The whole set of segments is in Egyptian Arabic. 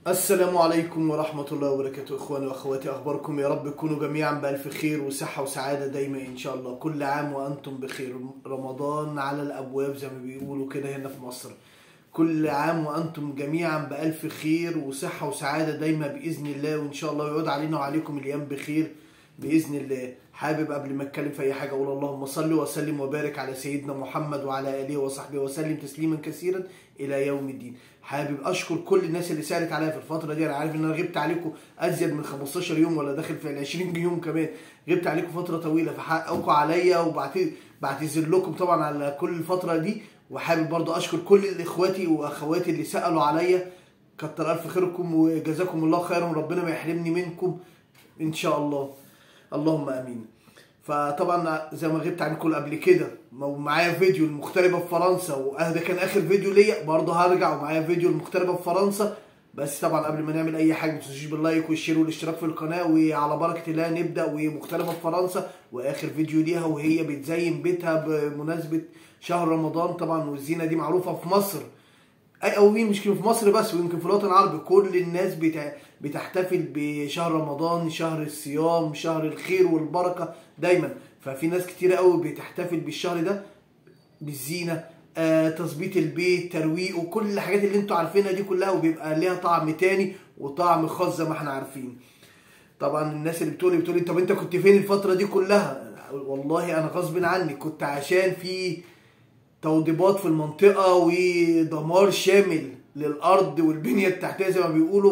السلام عليكم ورحمة الله وبركاته إخواني وأخواتي أخباركم يا رب تكونوا جميعا بألف خير وصحة وسعادة دايما إن شاء الله كل عام وأنتم بخير رمضان على الأبواب زي ما بيقولوا كده هنا في مصر كل عام وأنتم جميعا بألف خير وصحة وسعادة دايما بإذن الله وإن شاء الله يعود علينا وعليكم الأيام بخير بإذن الله حابب قبل ما أتكلم في أي حاجة أقول اللهم صل وسلم وبارك على سيدنا محمد وعلى آله وصحبه وسلم تسليما كثيرا إلى يوم الدين حابب أشكر كل الناس اللي سألت عليا في الفترة دي أنا عارف إن أنا غبت عليكم أزيد من 15 يوم ولا داخل في ال 20 يوم كمان غبت عليكم فترة طويلة فحقكم عليا وبعتذر لكم طبعا على كل الفترة دي وحابب برضو أشكر كل إخواتي وأخواتي اللي سألوا عليا كتر ألف خيركم وجزاكم الله خيرا وربنا ما يحرمني منكم إن شاء الله اللهم امين فطبعا زي ما غبت عنكم قبل كده ومعايا فيديو المغتربه في فرنسا وده كان اخر فيديو ليا برضه هرجع ومعايا فيديو المغتربه في فرنسا بس طبعا قبل ما نعمل اي حاجه ما تنسوش باللايك والشير والاشتراك في القناه وعلى بركه الله نبدا ومغتربه في فرنسا واخر فيديو ليها وهي بتزين بيتها بمناسبه شهر رمضان طبعا والزينه دي معروفه في مصر اي او مش في مصر بس ويمكن في الوطن العربي كل الناس بتحتفل بشهر رمضان شهر الصيام شهر الخير والبركه دايما ففي ناس كتيره قوي بتحتفل بالشهر ده بالزينه آه تظبيط البيت ترويق وكل الحاجات اللي انتوا عارفينها دي كلها وبيبقى ليها طعم تاني وطعم خاص زي ما احنا عارفين طبعا الناس اللي بتقولي بتقولي طب انت كنت فين الفتره دي كلها والله انا غصب عني كنت عشان في توضيبات في المنطقة ودمار شامل للأرض والبنية التحتية زي ما بيقولوا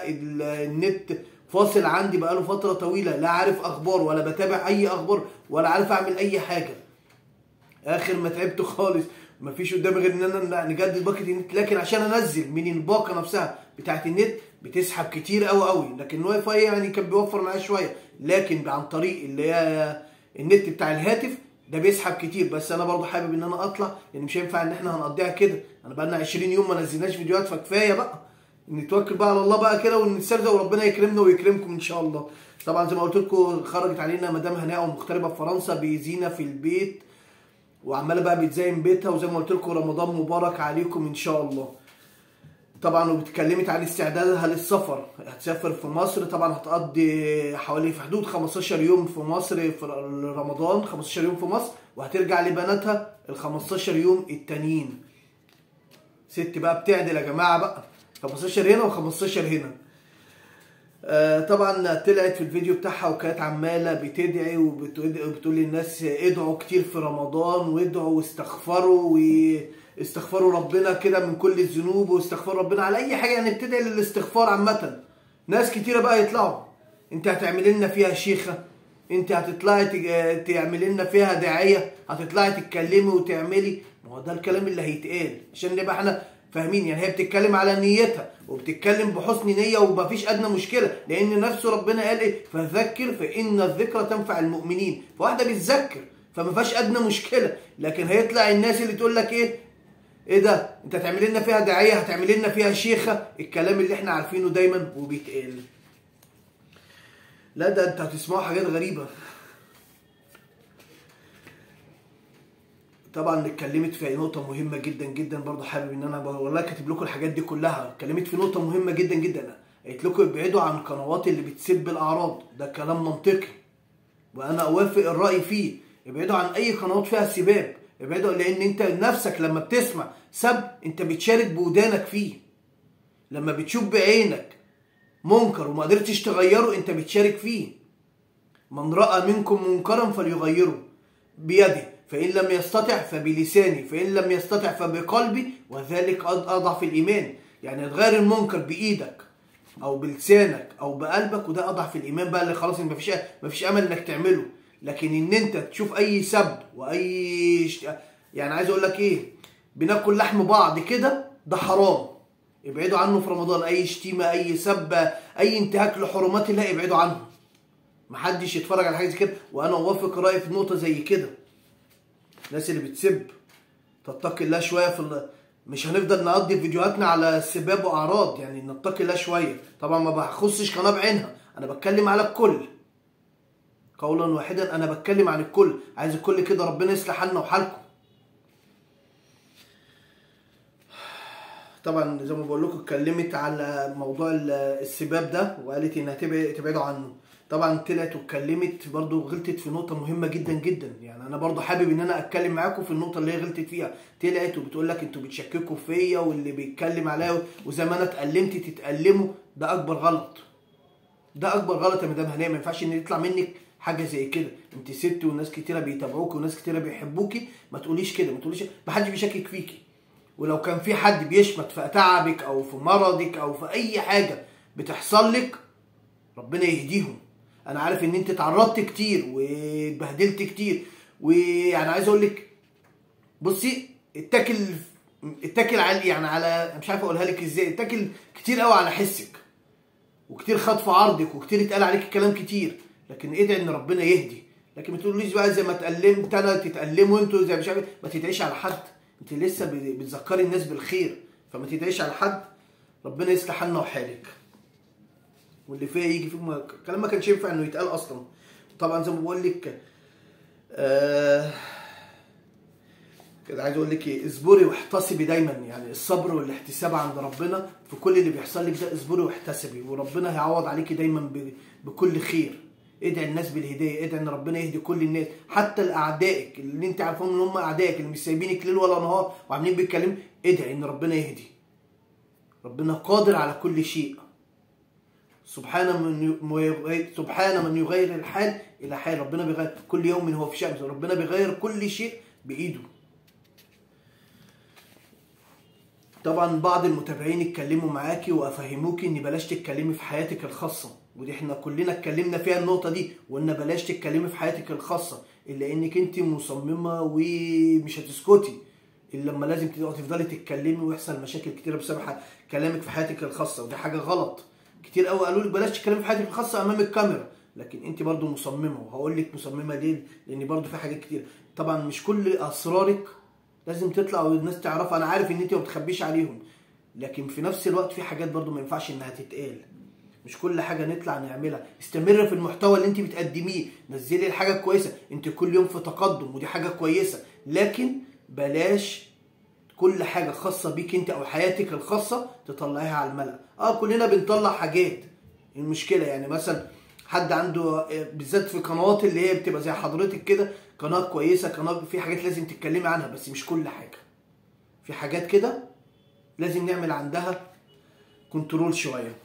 فالنت فاصل عندي بقاله فترة طويلة لا عارف أخبار ولا بتابع أي أخبار ولا عارف أعمل أي حاجة آخر ما تعبت خالص مفيش قدامي غير إن أنا نجدد باقة النت لكن عشان أنزل من الباقة نفسها بتاعت النت بتسحب كتير قوي قوي لكن الواي فاي يعني كان بيوفر معايا شوية لكن عن طريق اللي هي النت بتاع الهاتف ده بيسحب كتير بس انا برضو حابب ان انا اطلع لان يعني مش هينفع ان احنا هنقضيها كده انا بقى لنا 20 يوم ما نزلناش فيديوهات فكفايه بقى نتوكل بقى على الله بقى كده ونسترزق وربنا يكرمنا ويكرمكم ان شاء الله طبعا زي ما قلت لكم خرجت علينا مدام هناء ومغتربه في فرنسا بزينه في البيت وعماله بقى بتزين بيتها وزي ما قلت لكم رمضان مبارك عليكم ان شاء الله طبعا واتكلمت عن استعدادها للسفر هتسافر في مصر طبعا هتقضي حوالي في حدود 15 يوم في مصر في رمضان 15 يوم في مصر وهترجع لبناتها ال 15 يوم التانيين ست بقى بتعدل يا جماعه بقى 15 هنا و15 هنا آه طبعا طلعت في الفيديو بتاعها وكانت عماله بتدعي وبتقول للناس ادعوا كتير في رمضان وادعوا واستغفروا و استغفروا ربنا كده من كل الذنوب واستغفروا ربنا على اي حاجه يعني بتدعي للاستغفار عامه ناس كتيره بقى يطلعوا انت هتعمل لنا فيها شيخه انت هتطلعي تعملي لنا فيها داعيه هتطلعي تتكلمي وتعملي ما هو ده الكلام اللي هيتقال عشان نبقى احنا فاهمين يعني هي بتتكلم على نيتها وبتتكلم بحسن نيه ومفيش ادنى مشكله لان نفسه ربنا قال ايه فذكر فان الذكرى تنفع المؤمنين فواحده بتذكر فما فيهاش ادنى مشكله لكن هيطلع الناس اللي تقول لك ايه ايه ده انت هتعمل لنا فيها داعيه هتعمل لنا فيها شيخه الكلام اللي احنا عارفينه دايما وبيتقال لا ده انت هتسمعوا حاجات غريبه طبعا اتكلمت في نقطه مهمه جدا جدا برضه حابب ان انا والله كاتب لكم الحاجات دي كلها اتكلمت في نقطه مهمه جدا جدا قلت لكم ابعدوا عن القنوات اللي بتسب الاعراض ده كلام منطقي وانا اوافق الراي فيه ابعدوا عن اي قنوات فيها سباب ابعدوا لان انت نفسك لما بتسمع سب انت بتشارك بودانك فيه لما بتشوف بعينك منكر وما قدرتش تغيره انت بتشارك فيه من راى منكم منكرا فليغيره بيده فان لم يستطع فبلسانه فان لم يستطع فبقلبه وذلك اضعف الايمان يعني تغير المنكر بايدك او بلسانك او بقلبك وده اضعف الايمان بقى اللي خلاص مفيش مفيش امل انك تعمله لكن ان انت تشوف اي سب واي يعني عايز اقول لك ايه بناكل لحم بعض كده ده حرام ابعدوا عنه في رمضان اي شتيمه اي سبه اي انتهاك لحرمات الله ابعدوا عنه محدش يتفرج على حاجه زي كده وانا اوافق رايي في نقطه زي كده الناس اللي بتسب تتقي الله شويه في ال... مش هنفضل نقضي فيديوهاتنا على سباب واعراض يعني نتقي الله شويه طبعا ما بخصش قناه بعينها انا بتكلم على الكل قولا واحدا انا بتكلم عن الكل عايز الكل كده ربنا يصلح حالنا وحالكم طبعا زي ما بقول لكم اتكلمت على موضوع ال- السباب ده وقالت انها تبعد تبعدوا عنه طبعا طلعت واتكلمت برضو غلطت في نقطة مهمة جدا جدا يعني انا برضو حابب ان انا اتكلم معاكم في النقطة اللي هي غلطت فيها طلعت وبتقول لك انتوا بتشككوا فيا واللي بيتكلم عليا وزي ما انا اتألمت تتألموا ده اكبر غلط ده اكبر غلط يا مدام هنيه ما ينفعش ان يطلع منك حاجه زي كده انت ست وناس كتيره بيتابعوك وناس كتيره بيحبوكي ما تقوليش كده ما تقوليش ما حدش بيشكك فيكي ولو كان في حد بيشمت في تعبك او في مرضك او في اي حاجه بتحصل لك ربنا يهديهم انا عارف ان انت اتعرضت كتير واتبهدلت كتير ويعني عايز اقول لك بصي اتكل اتكل على يعني على مش عارف اقولها لك ازاي اتكل كتير قوي على حسك وكتير خد في عرضك وكتير اتقال عليك كلام كتير لكن ادعي ان ربنا يهدي لكن ما تقوليش بقى زي ما اتألمت انا تتألموا انتوا زي مش عارف ما تدعيش على حد انت لسه بت- بتذكري الناس بالخير فما تدعيش على حد ربنا يصلح حالنا وحالك واللي فيها يجي فيكم الكلام ما كانش ينفع انه يتقال اصلا طبعا زي ما بقول لك آه كده عايز اقول لك ايه اصبري واحتسبي دايما يعني الصبر والاحتساب عند ربنا في كل اللي بيحصل لك ده اصبري واحتسبي وربنا هيعوض عليكي دايما ب- بكل خير ادعي الناس بالهدايه ادعي ان ربنا يهدي كل الناس حتى الاعدائك اللي انت عارفهم ان هم اعدائك اللي مش سايبينك ليل ولا نهار وعاملين بيتكلموا ادعي ان ربنا يهدي ربنا قادر على كل شيء سبحان من يغير سبحان من يغير الحال الى حال ربنا بيغير كل يوم هو في شأن ربنا بيغير كل شيء بايده طبعا بعض المتابعين اتكلموا معاكي وافهموكي ان بلاش تتكلمي في حياتك الخاصه ودي احنا كلنا اتكلمنا فيها النقطه دي وان بلاش تتكلمي في حياتك الخاصه الا انك انت مصممه ومش هتسكتي الا لما لازم تقعدي تفضلي تتكلمي ويحصل مشاكل كتيره بسبب ح- كلامك في حياتك الخاصه ودي حاجه غلط كتير قوي قالوا لك بلاش تتكلمي في حياتك الخاصه امام الكاميرا لكن انت برضو مصممه وهقول لك مصممه ليه لان برضو في حاجات كتير طبعا مش كل اسرارك لازم تطلع والناس تعرفها انا عارف ان انت ما بتخبيش عليهم لكن في نفس الوقت في حاجات برضو ما ينفعش انها تتقال مش كل حاجه نطلع نعملها استمر في المحتوى اللي انت بتقدميه نزلي الحاجه كويسه انت كل يوم في تقدم ودي حاجه كويسه لكن بلاش كل حاجه خاصه بيك انت او حياتك الخاصه تطلعيها على الملأ اه كلنا بنطلع حاجات المشكله يعني مثلا حد عنده آه، بالذات في قنوات اللي هي بتبقى زي حضرتك كده قناه كويسه قناه في حاجات لازم تتكلمي عنها بس مش كل حاجه في حاجات كده لازم نعمل عندها كنترول شويه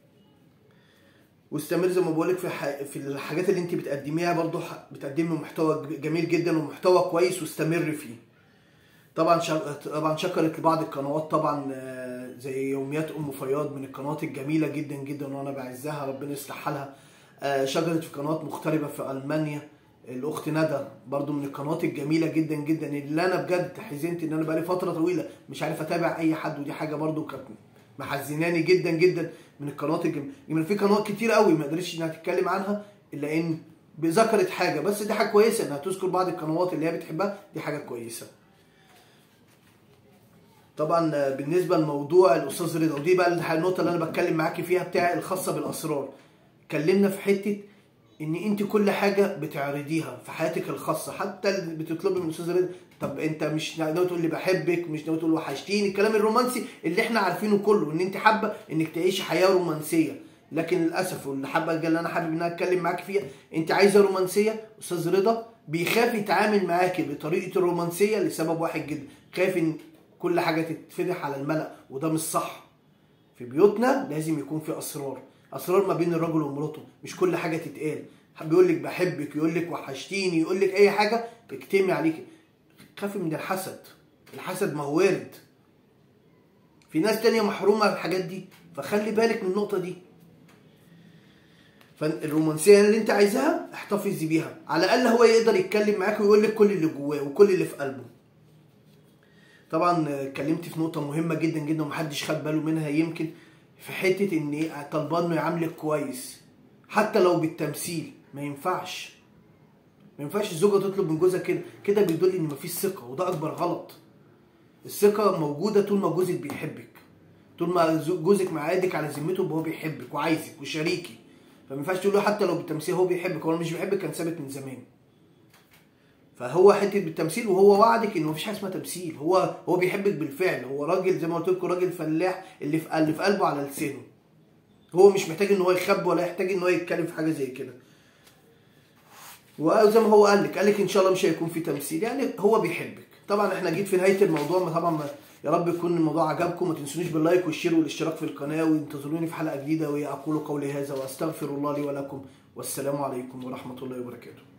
واستمر زي ما بقولك في ح... في الحاجات اللي انت بتقدميها برضو ح... بتقدمي محتوى جميل جدا ومحتوى كويس واستمر فيه طبعا ش... طبعا شكرت لبعض القنوات طبعا آه، زي يوميات ام فياض من القنوات الجميله جدا جدا وانا بعزها ربنا يصلح حالها آه، شكرت في قنوات مغتربه في المانيا الاخت ندى برضو من القنوات الجميله جدا جدا اللي انا بجد حزنت ان انا بقالي فتره طويله مش عارف اتابع اي حد ودي حاجه برضو كانت محزناني جدا جدا من القنوات الجميله في قنوات كتير قوي ما قدرتش انها تتكلم عنها الا ان ذكرت حاجه بس دي حاجه كويسه انها تذكر بعض القنوات اللي هي بتحبها دي حاجه كويسه طبعا آه، بالنسبه لموضوع الاستاذ رضا ودي بقى النقطه اللي انا بتكلم معاكي فيها بتاع الخاصه بالاسرار اتكلمنا في حته ان انت كل حاجه بتعرضيها في حياتك الخاصه حتى اللي بتطلبي من الاستاذ رضا طب انت مش ناوي تقول لي بحبك مش ناوي تقول وحشتيني الكلام الرومانسي اللي احنا عارفينه كله ان انت حابه انك تعيشي حياه رومانسيه لكن للاسف واللي حابه اللي انا حابب ان انا اتكلم معاكي فيها انت عايزه رومانسيه استاذ رضا بيخاف يتعامل معاكي بطريقه الرومانسيه لسبب واحد جدا خايف ان كل حاجه تتفضح على الملأ وده مش صح في بيوتنا لازم يكون في اسرار اسرار ما بين الرجل ومراته مش كل حاجه تتقال بيقول لك بحبك يقول لك وحشتيني يقول لك اي حاجه اكتمي عليك خافي من الحسد الحسد ما هو وارد في ناس تانية محرومة من الحاجات دي فخلي بالك من النقطة دي فالرومانسية اللي انت عايزاها احتفظي بيها على الاقل هو يقدر يتكلم معاك ويقول لك كل اللي جواه وكل اللي في قلبه طبعا اتكلمت في نقطة مهمة جدا جدا ومحدش خد باله منها يمكن في حتة ان طالبان انه يعاملك كويس حتى لو بالتمثيل ما ينفعش ما ينفعش الزوجة تطلب من جوزها كده كده بيدل ان مفيش ثقة وده اكبر غلط الثقة موجودة طول ما جوزك بيحبك طول ما زو- جوزك معادك على ذمته يبقى هو بيحبك وعايزك وشريكي فما ينفعش تقول له حتى لو بالتمثيل هو بيحبك هو مش بيحبك كان ثابت من زمان فهو حته بالتمثيل وهو وعدك ان مفيش حاجه اسمها تمثيل هو هو بيحبك بالفعل هو راجل زي ما قلت لكم راجل فلاح اللي في اللي في قلبه على لسانه هو مش محتاج ان هو يخبي ولا يحتاج ان هو يتكلم في حاجه زي كده وزي ما هو قال لك قال لك ان شاء الله مش هيكون في تمثيل يعني هو بيحبك طبعا احنا جيت في نهايه الموضوع ما طبعا ما يا رب يكون الموضوع عجبكم ما تنسونيش باللايك والشير والاشتراك في القناه وانتظروني في حلقه جديده واقول قولي هذا واستغفر الله لي ولكم والسلام عليكم ورحمه الله وبركاته